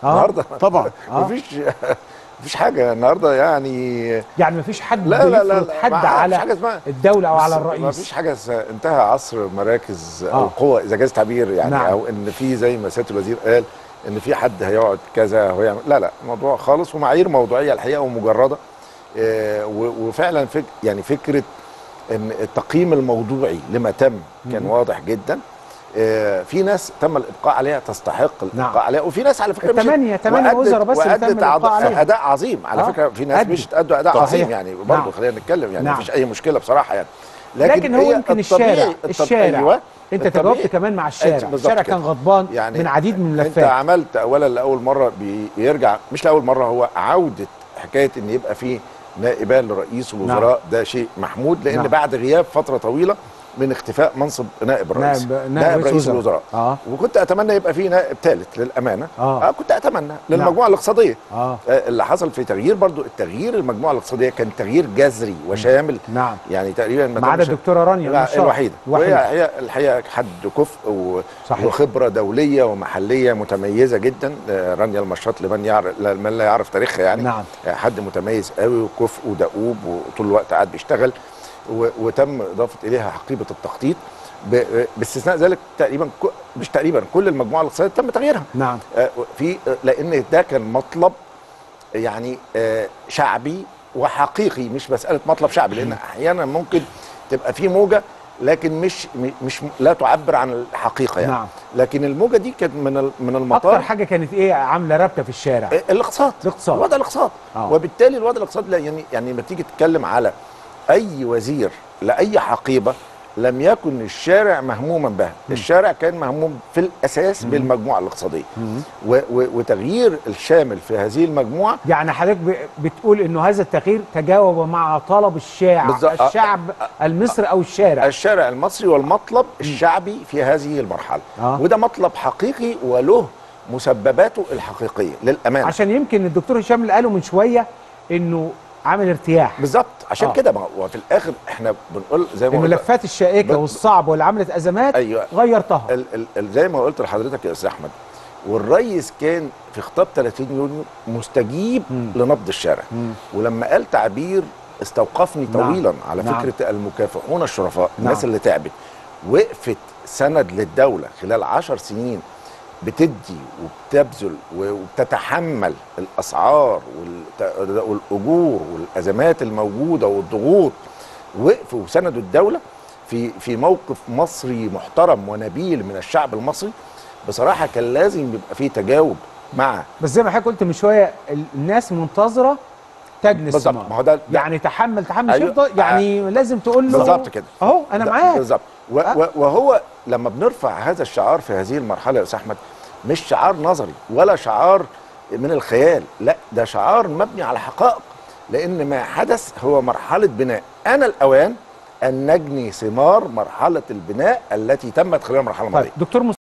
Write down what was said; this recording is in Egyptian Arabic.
النهارده طبعا. آه. مفيش مفيش حاجه النهارده يعني يعني مفيش حد لا لا لا, بيفرض لا حد ما فيش على حاجه اسمها الدوله او على بس الرئيس ما فيش حاجه س- انتهى عصر مراكز او آه. قوه اذا جاز تعبير يعني نعم. او ان في زي ما سياده الوزير قال ان في حد هيقعد كذا هو يعمل لا لا الموضوع خالص ومعايير موضوعيه الحقيقه ومجرده آه، و- وفعلا فك يعني فكره ان التقييم الموضوعي لما تم كان واضح جدا آه، في ناس تم الابقاء عليها تستحق الابقاء نعم. عليها وفي ناس على فكره مشت- التمانية- تمانية وأدت- وزراء بس اللي تم وأدت الإبقاء عض- عليها. اداء عظيم على آه. فكره في ناس أدت. مش ادوا اداء صحيح. عظيم يعني برضه نعم. خلينا نتكلم يعني نعم. مفيش اي مشكله بصراحه يعني لكن هو هي يمكن الطبيعي- الشارع الطب- الشارع أيوة. انت الطبيعي- تجاوبت كمان مع الشارع بالظبط الشارع كده. كان غضبان يعني من عديد من انت الملفات عملت اولا لاول مره بي- بيرجع مش لاول مره هو عوده حكايه ان يبقى في نائبان لرئيس الوزراء نعم. ده شيء محمود لان نعم. بعد غياب فتره طويله من اختفاء منصب نائب الرئيس نائب- نائب رئيس رئيس وزراء. الوزراء آه. وكنت اتمنى يبقى في نائب ثالث للامانه آه. كنت اتمنى للمجموعه الاقتصاديه آه. آه، اللي حصل في تغيير برضو التغيير المجموعه الاقتصاديه كان تغيير جذري وشامل نعم. يعني تقريبا ما ما عدا تمش- الدكتوره رانيا لا النشار. الوحيده وهي الوحيدة. هي الحقيقه حد كفء و... صحيح. وخبره دوليه ومحليه متميزه جدا آه، رانيا المشاط لمن يعرف لمن لا يعرف تاريخها يعني نعم. آه، حد متميز قوي وكفء ودؤوب وطول الوقت قاعد بيشتغل و... وتم اضافه اليها حقيبه التخطيط ب... باستثناء ذلك تقريبا ك... مش تقريبا كل المجموعه الاقتصاديه تم تغييرها نعم آه، في آه، لان ده كان مطلب يعني آه، شعبي وحقيقي مش مساله مطلب شعبي لان احيانا ممكن تبقى في موجه لكن مش م- مش م- لا تعبر عن الحقيقه يعني نعم. لكن الموجه دي كانت من ال- من اكتر المطار حاجه كانت ايه عامله رابطه في الشارع آه، الاقتصاد الاقتصاد. الوضع الاقتصاد آه. وبالتالي الوضع الاقتصادي لا يعني يعني لما تيجي تتكلم على اي وزير لاي حقيبه لم يكن الشارع مهموما بها الشارع كان مهموم في الاساس بالمجموعه الاقتصاديه و- و- وتغيير الشامل في هذه المجموعه يعني حضرتك ب- بتقول انه هذا التغيير تجاوب مع طلب الشارع بالظبط. آه، الشعب المصري او الشارع الشارع المصري والمطلب الشعبي في هذه المرحله آه. وده مطلب حقيقي وله مسبباته الحقيقيه للامانه عشان يمكن الدكتور هشام اللي قاله من شويه انه عامل ارتياح بالظبط عشان آه. كده ما هو في الاخر احنا بنقول زي ما قلت الملفات الشائكه ب- والصعبه واللي عملت ازمات أيوة. غيرتها ال ال ال زي ما قلت لحضرتك يا استاذ احمد والرئيس كان في خطاب 30 يونيو مستجيب لنبض الشارع ولما قال تعبير استوقفني نعم. طويلا على نعم. فكره المكافحون الشرفاء نعم. الناس اللي تعبت وقفت سند للدوله خلال عشر سنين بتدي وبتبذل وبتتحمل الاسعار والت- والاجور والازمات الموجوده والضغوط وقفوا وسندوا الدوله في في موقف مصري محترم ونبيل من الشعب المصري بصراحه كان لازم يبقى فيه تجاوب مع بس زي ما حضرتك قلت من شويه ال- الناس منتظره تجني بالظبط الثمار ما هو ده ده- يعني تحمل تحمل أيوة. شرطه يعني لازم تقول له بالظبط كده اهو انا ده- معاك بالظبط و- و- وهو لما بنرفع هذا الشعار في هذه المرحله يا استاذ احمد مش شعار نظري ولا شعار من الخيال لا ده شعار مبني على حقائق لان ما حدث هو مرحله بناء انا الاوان ان نجني ثمار مرحله البناء التي تمت خلال المرحله الماضيه طيب دكتور